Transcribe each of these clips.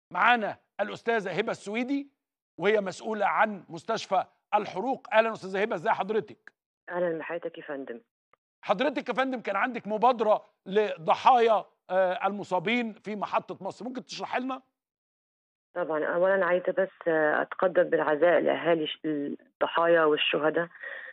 معانا الاستاذه هبه السويدي وهي مسؤوله عن مستشفى الحروق اهلا استاذه هبه ازي حضرتك اهلا بحضرتك يا فندم حضرتك يا فندم كان عندك مبادره لضحايا آه، المصابين في محطه مصر ممكن تشرح لنا طبعا اولا عايزه بس آه، اتقدم بالعزاء لاهالي ش- الضحايا والشهداء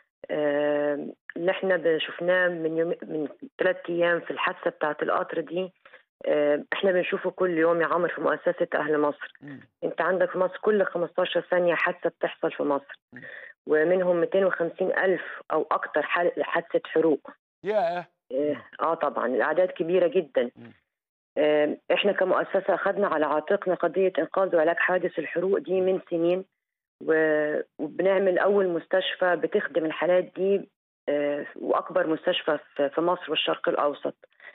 آه، اللي احنا شفناه من يوم من ثلاث ايام في الحادثه بتاعه القطر دي آه، احنا بنشوفه كل يوم يا عمر في مؤسسه اهل مصر مم. انت عندك في مصر كل 15 ثانيه حادثه بتحصل في مصر مم. ومنهم 250 الف او اكتر حال- حادثه حروق ياه اه آه طبعا الاعداد كبيره جدا مم. آه، احنا كمؤسسه اخذنا على عاتقنا قضيه انقاذ وعلاج حوادث الحروق دي من سنين و- وبنعمل اول مستشفى بتخدم الحالات دي آه، واكبر مستشفى في في مصر والشرق الاوسط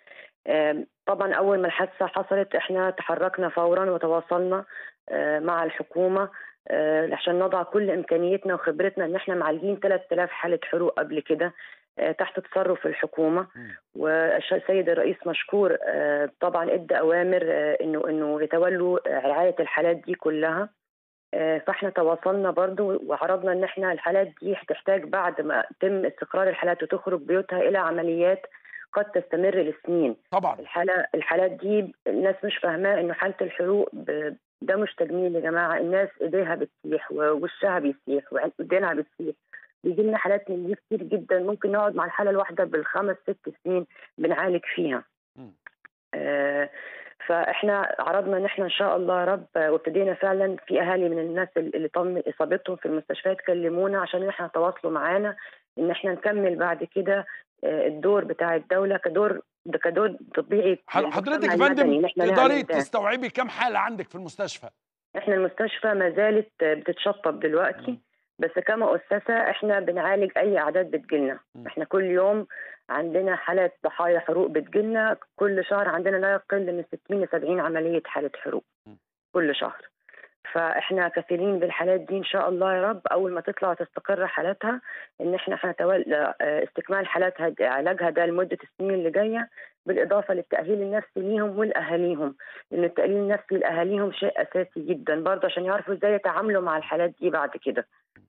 آه، طبعا اول ما الحادثه حصلت احنا تحركنا فورا وتواصلنا آه، مع الحكومه آه، عشان نضع كل امكانيتنا وخبرتنا ان احنا معالجين 3000 حاله حروق قبل كده آه، تحت تصرف الحكومه مم. والسيد الرئيس مشكور آه، طبعا ادى اوامر آه، انه انه يتولوا آه، رعايه الحالات دي كلها آه، فاحنا تواصلنا برضو وعرضنا ان احنا الحالات دي هتحتاج بعد ما يتم استقرار الحالات وتخرج بيوتها الى عمليات قد تستمر لسنين طبعا الحالة الحالات دي الناس مش فاهماه انه حالة الحروق ب- ده مش تجميل يا جماعة الناس ايديها بتسيح ووشها بيسيح وايدينها بتسيح بيجي لنا حالات من دي كتير جدا ممكن نقعد مع الحالة الواحدة بالخمس ست سنين بنعالج فيها مم. آه، فاحنا عرضنا ان احنا ان شاء الله يا رب آه، وابتدينا فعلا في اهالي من الناس اللي تم اصابتهم في المستشفيات كلمونا عشان احنا تواصلوا معانا ان احنا نكمل بعد كده آه، الدور بتاع الدوله كدور ده كدور طبيعي ح- حضرتك يا للمجتمع المدني، فندم إن إحنا تقدري نعمل ده. تستوعبي كم حاله عندك في المستشفى احنا المستشفى ما زالت بتتشطب دلوقتي مم. بس كمؤسسة احنا بنعالج أي أعداد بتجيلنا مم. احنا كل يوم عندنا حالات ضحايا حروق بتجيلنا كل شهر عندنا لا يقل من 60 ل 70 عملية حالة حروق مم. كل شهر فاحنا كفيلين بالحالات دي ان شاء الله يا رب اول ما تطلع وتستقر حالاتها ان احنا هنتولى آه، استكمال حالاتها دي- علاجها ده لمده السنين اللي جايه بالاضافه للتاهيل النفسي ليهم ولاهاليهم لان التاهيل النفسي لاهاليهم شيء اساسي جدا برضه عشان يعرفوا ازاي يتعاملوا مع الحالات دي بعد كده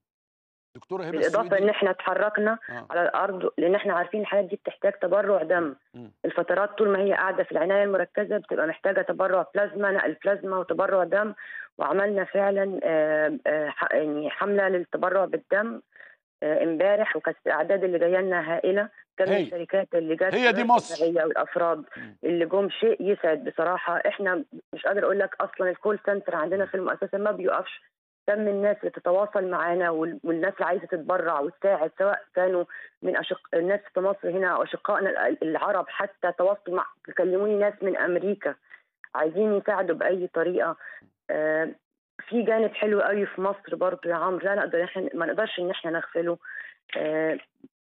دكتوره هبه بالاضافه ان السويدي احنا اتحركنا آه. على الارض لان احنا عارفين الحالات دي بتحتاج تبرع دم مم. الفترات طول ما هي قاعده في العنايه المركزه بتبقى محتاجه تبرع بلازما نقل بلازما وتبرع دم وعملنا فعلا آه، آه، ح- يعني حمله للتبرع بالدم آه، امبارح وكانت الاعداد اللي جايه لنا هائله كم هي. الشركات اللي جت هي دي مصر. الجمعية والافراد مم. اللي جم شيء يسعد بصراحه احنا مش قادر اقول لك اصلا الكول سنتر عندنا في المؤسسه ما بيوقفش كم الناس اللي تتواصل معانا وال- والناس اللي عايزه تتبرع وتساعد سواء كانوا من أشق... الناس في مصر هنا او اشقائنا ال- العرب حتى تواصلوا مع كلموني ناس من امريكا عايزين يساعدوا باي طريقه آه، في جانب حلو قوي في مصر برضو يا عمرو لا نقدر احنا ما نقدرش ان احنا نغفله آه،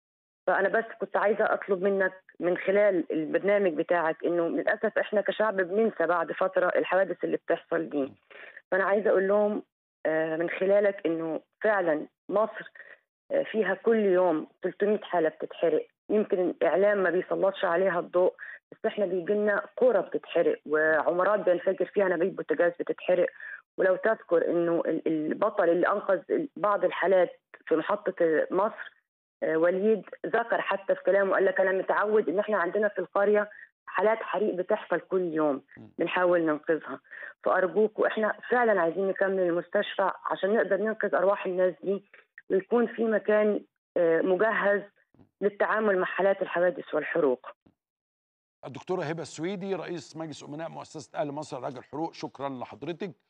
فانا بس كنت عايزه اطلب منك من خلال البرنامج بتاعك انه للاسف احنا كشعب بننسى بعد فتره الحوادث اللي بتحصل دي فانا عايزه اقول لهم آه، من خلالك انه فعلا مصر آه، فيها كل يوم 300 حاله بتتحرق يمكن الاعلام ما بيسلطش عليها الضوء بس احنا بيجي لنا قرى بتتحرق وعمارات بينفجر فيها نبيذ بوتاجاز بتتحرق ولو تذكر انه ال- البطل اللي انقذ بعض الحالات في محطه مصر آه، وليد ذكر حتى في كلامه قال لك انا متعود ان احنا عندنا في القريه حالات حريق بتحصل كل يوم بنحاول ننقذها فارجوك واحنا فعلا عايزين نكمل المستشفى عشان نقدر ننقذ ارواح الناس دي ويكون في مكان آه، مجهز للتعامل مع حالات الحوادث والحروق الدكتوره هبه السويدي رئيس مجلس امناء مؤسسه اهل مصر لعلاج الحروق شكرا لحضرتك